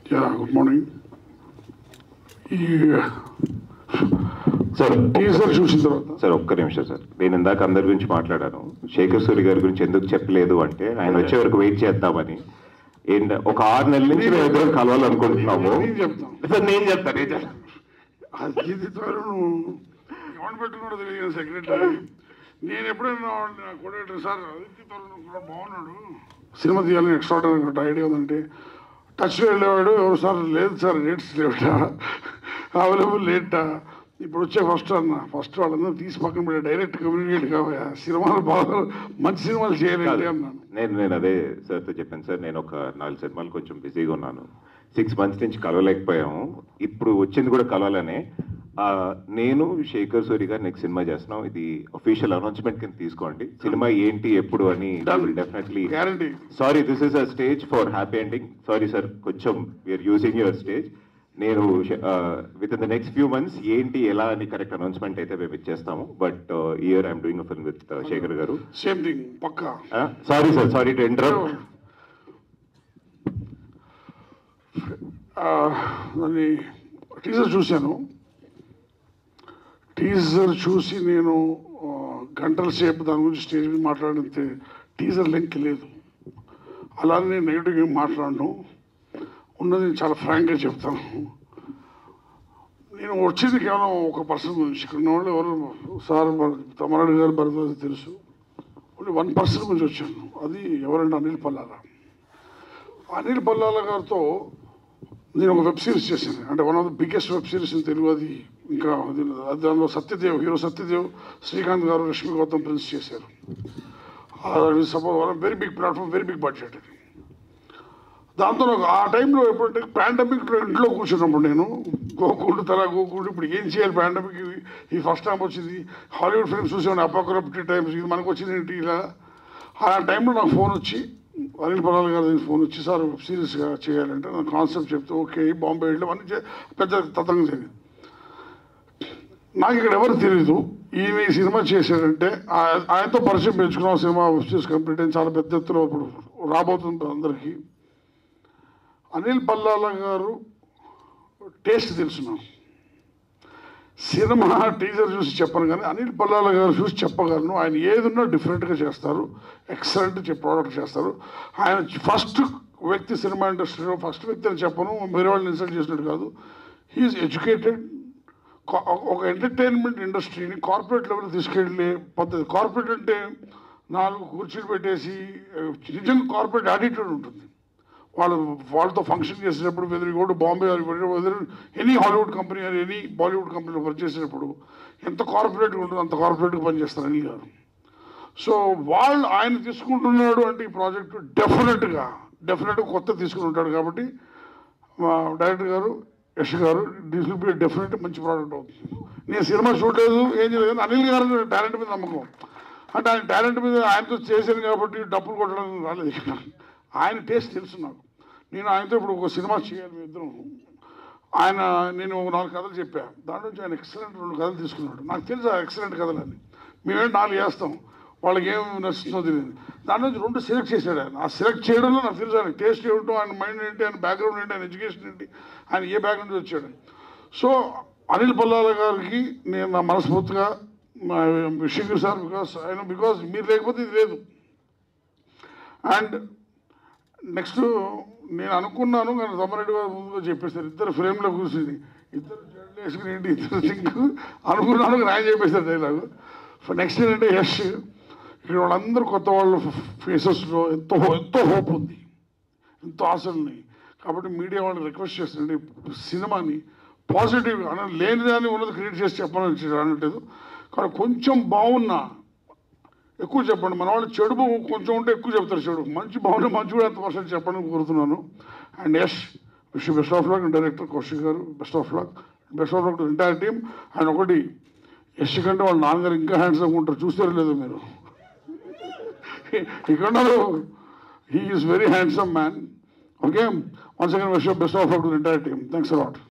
Yeah good morning ఈ sir teaser చూసిన తర్వాత సార్ ఒక్క నిమిషం సార్ నేను ఇందాక అందరి గురించి మాట్లాడాను శేఖర్ సూరి గారి గురించి ఎందుకు చెప్పలేదు అంటే ఆయన వచ్చే వరకు వెయిట్ చేద్దామని ఏంట ఒక ఆరు నెలల నుంచి మేము ఇద్దరం కలవాలనుకుంటున్నాము నేను చెప్తాను సార్ నేను చెప్తాను నేను చెప్తాను. అది త్వరను ఎవరు పెట్టుకున్నాడో తెలియదు సెక్రటరీ నేను ఎప్పుడైనా కొడేటర్ సార్ అదితి త్వరను కూడా బాగున్నాడు సినిమా తీయాలని ఎక్స్ట్రాడనరీ ఐడియా ఉందంటే టచ్లో వెళ్ళేవాడు ఎవరు సార్ లేదు సార్ రేట్స్ లేవట అవైలబుల్ లేటా ఇప్పుడు వచ్చే ఫస్ట్ అన్న ఫస్ట్ వాళ్ళందరూ తీసి పక్కన పెట్టి డైరెక్ట్ కమ్యూనికేట్ కావా సినిమాలు బాగా మంచి సినిమాలు చేయాలండి అన్నాను నేను నేను అదే సార్తో చెప్పాను సార్ నేను ఒక నాలుగు సినిమాలు కొంచెం బిజీగా ఉన్నాను సిక్స్ మంత్స్ నుంచి కలవలేకపోయాము ఇప్పుడు వచ్చింది కూడా కలవాలనే ఆ, నేను శేఖర్ సూరి గారు నెక్స్ట్ సినిమా చేస్తున్నాం ఇది అఫీషియల్ అనౌన్స్మెంట్ కింద తీసుకోండి సినిమా ఏంటి ఎప్పుడు అని definitely guarantee sorry this is a stage for happy ending sorry sir కొంచెం వీఆర్ యూజింగ్ యువర్ స్టేజ్ నేను within the next few months ఏంటి ఎలా అని కరెక్ట్ అనౌన్స్మెంట్ అయితే మేము ఇచ్చేస్తాము but year I'm doing film with Shekhar garu same thing పక్కా sorry sir sorry to interrupt ఆ, దాన్ని టీజర్ చూశాను టీజర్ చూసి నేను ఆ, గంటల సేపు దాని గురించి స్టేజ్ మీద మాట్లాడితే టీజర్ లింక్ లేదు అలానే నేను నెగిటివ్గా ఏం మాట్లాడను ఉన్నది చాలా ఫ్రాంక్గా చెప్తాను నేను వచ్చింది కేవలం ఒక పర్సన్ గురించి ఇక్కడ ఉన్న వాళ్ళు ఎవరు సార్ తమరాడు గారు భరద్వాజ్ తెలుసు ఓన్లీ వన్ పర్సన్ గురించి వచ్చాను అది ఎవరంటే అనిల్ పల్లాల అనిల్ పల్లాల గారితో నేను ఒక వెబ్ సిరీస్ చేశాను అంటే one of the biggest web series in Telugu అది ఇంకా అది అది దానిలో సత్యదేవ్ హీరో సత్యదేవ్ శ్రీకాంత్ గారు రష్మి గౌతమ్ ప్రిన్స్ చేశారు suppose very big platform very big budget అది దాంతో నాకు ఆ టైంలో ఎప్పుడంటే పాండమిక్ ఇంట్లో కూర్చున్నప్పుడు నేను గోకుండు తల గోకుండు ఇప్పుడు ఏం చేయాలి పాండమిక్ ఈ ఫస్ట్ టైం వచ్చింది హాలీవుడ్ ఫిల్మ్స్ చూసాను అపోక్రప్టీ టైమ్స్ ఇది మనకు వచ్చింది ఏంటి ఇలా ఆ టైంలో నాకు ఫోన్ వచ్చి అనిల్ పలాల్ గారి దగ్గర ఫోన్ వచ్చి సార్ వెబ్ సిరీస్గా చేయాలంటే నాకు కాన్సెప్ట్ చెప్తే ఓకే బాంబే వెళ్ళి అన్ని చే- పెద్ద తతంగం జరిగింది నాకు ఇక్కడ ఎవరు తెలియదు ఈయన ఈ సినిమా చేశాడంటే ఆ- ఆయనతో పరిచయం పెంచుకున్నాం సినిమా వెబ్ సిరీస్ కంప్లీట్ అయింది చాలా పెద్ద ఎత్తున ఇప్పుడు రాబోతుంది అందరికీ అనిల్ పల్లాల గారు టేస్ట్ తెలుసు నాకు సినిమా టీజర్ చూసి చెప్పను కానీ అనిల్ పల్లాల గారు చూసి చెప్పగలను ఆయన ఏదున్నా డిఫరెంట్గా చేస్తారు ఎక్సలెంట్ ప్రోడక్ట్ చేస్తారు ఆయన ఫస్ట్ వ్యక్తి సినిమా ఇండస్ట్రీలో ఫస్ట్ వ్యక్తి అని చెప్పను వేరే వాళ్ళని ఇన్సల్ట్ చేసినట్టు కాదు హీఈస్ ఎడ్యుకేటెడ్ ఒక ఎంటర్టైన్మెంట్ ఇండస్ట్రీని కార్పొరేట్ లెవెల్ తీసుకెళ్ళే పద్ధతి కార్పొరేట్ అంటే నాలుగు కుర్చీలు పెట్టేసి నిజంగా కార్పొరేట్ యాటిట్యూడ్ ఉంటుంది వాళ్ళు వాళ్ళతో ఫంక్షన్ చేసేటప్పుడు వెదర్ గోడు Bombay weather any Hollywood company or any Bollywood కంపెనీలో వర్క్ చేసేటప్పుడు ఎంత కార్పొరేట్గా ఉంటుందో అంత కార్పొరేట్గా పనిచేస్తారు అనిల్ గారు సో వాళ్ళు ఆయన తీసుకుంటున్నాడు అంటే ఈ ప్రాజెక్ట్ డెఫినెట్గా డెఫినెట్గా కొత్త తీసుకుని ఉంటాడు కాబట్టి మా director garu Yash garu this will be definite మంచి ప్రోడక్ట్ అవుతుంది నేను సినిమా చూడలేదు ఏం చేయలేదు కానీ అనిల్ గారు టాలెంట్ మీద నమ్మకం అంటే ఆయన టాలెంట్ మీద ఆయనతో చేశాను కాబట్టి డబ్బులు కొట్టడం రాలేదు ఇక్కడ ఆయన టేస్ట్ తెలుసు నాకు నేను ఆయనతో ఇప్పుడు ఒక సినిమా చేయాలి మీ ఇద్దరం ఆయన నేను ఒక నాలుగు కథలు చెప్పా దాంట్లో నుంచి ఆయన ఎక్సలెంట్ రెండు కథలు తీసుకున్నాడు నాకు తెలుసు ఆ ఎక్సలెంట్ కథలు అని మేమేం నాలుగు వేస్తాం వాళ్ళకి ఏం నచ్చుతుందో తెలియదు దాని నుంచి రెండు సెలెక్ట్ చేశాడు ఆయన ఆ సెలెక్ట్ చేయడంలో నాకు తెలుసు ఆయన టేస్ట్ ఏమిటో ఆయన మైండ్ ఏంటి ఆయన బ్యాక్గ్రౌండ్ ఏంటి ఆయన ఎడ్యుకేషన్ ఏంటి ఆయన ఏ బ్యాక్గ్రౌండ్ నుంచి వచ్చాడు సో అనిల్ పల్లాల గారికి నేను నా మనస్ఫూర్తిగా విషయం సార్ బికాస్ ఆయన బికాస్ మీరు లేకపోతే ఇది లేదు అండ్ నెక్స్ట్ నేను అనుకున్నాను కానీ తమ్మారెడ్డి గారు ముందుగా చెప్పేశారు ఇద్దరు ఫ్రేమ్లో కూర్చుని ఇద్దరు జడ్లు వేసుకుని ఏంటి ఇద్దరు సింక్ అనుకున్నాను కానీ ఆయన చెప్పేశారు డైలాగు నెక్స్ట్ ఏంటంటే యష్ ఇక్కడ వాళ్ళందరూ కొత్త వాళ్ళ ఫేసెస్లో ఎంతో ఎంతో హోప్ ఉంది ఎంతో ఆశలు ఉన్నాయి కాబట్టి మీడియా వాళ్ళని రిక్వెస్ట్ చేస్తుండే సినిమాని పాజిటివ్ అన లేని దాన్ని ఉన్నది క్రియేట్ చేసి చెప్పాలని అనట్లేదు కానీ కొంచెం బాగున్నా ఎక్కువ చెప్పండి మన వాళ్ళు చెడు బొమ్మ కొంచెం ఉంటే ఎక్కువ చెప్తారు చెడు మంచి బాగుంటే మంచి కూడా ఎంత పర్సెంట్ చెప్పండి కోరుతున్నాను and Yash wish best of luck director Kaushik garu best of luck best of luck to entire team and ఒకటి యష్ కంటే వాళ్ళ నాన్నగారు ఇంకా హ్యాండ్సమ్ ఉంటారు చూస్తారో లేదో మీరు ఇక్కడ he is very handsome man okay once again wish best of luck to entire team thanks allot